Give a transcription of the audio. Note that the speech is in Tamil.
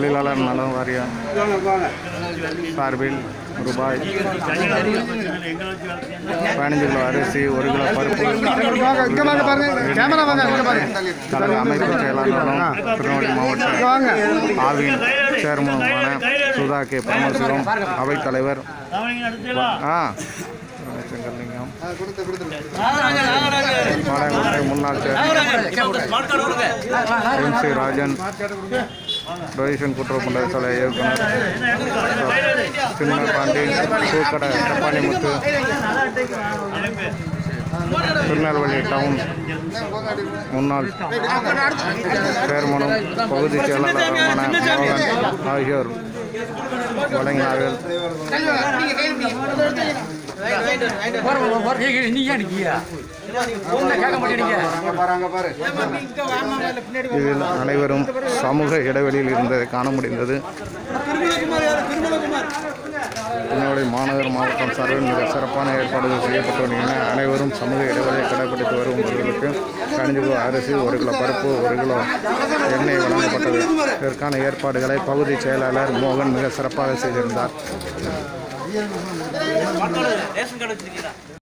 தொழிலாளர் நல வாரிய சார்பில் ரூபாய் பதினஞ்சு கிலோ அரிசி ஒரு கிலோ பருப்பு தலைவர் அமைப்பு செயலாளரும் திருநெல்வேலி மாவட்ட ஆவின் சேர்மனுமான சுதா கே பரமசிவம் அவைத்தலைவர் ஆ செங்கல்லிங்கம் பாளையங்கோட்டை முன்னாள் chairman M C Rajan donation குற்றப்பண்ட சில இயக்குனர் சின்ன பாண்டி பூக்கடை தப்பாளிமுத்து திருநெல்வேலி டவுன் முன்னாள் சேர்மனும் பகுதி செயலாளருமான மோகன் ஆகியோர் வழங்கினார்கள் நீ ஏன் நிக்கியா கேட்க மாட்டேங்க இதில் அனைவரும் சமூக இடைவெளியில் இருந்ததை காண முடிந்தது திருநெல்வேலி மாநகர் மாவட்டம் சார்பில் மிக சிறப்பான ஏற்பாடுகள் செய்யப்பட்டு வருகின்றன அனைவரும் சமூக இடைவெளியை கடைபிடித்து வருபவர்களுக்கு பதினஞ்சு கிலோ அரிசி ஒரு கிலோ பருப்பு ஒரு கிலோ எண்ணெய் வழங்கப்பட்டது இதற்கான ஏற்பாடுகளை பகுதி செயலாளர் மோகன் மிக சிறப்பாக செய்திருந்தார்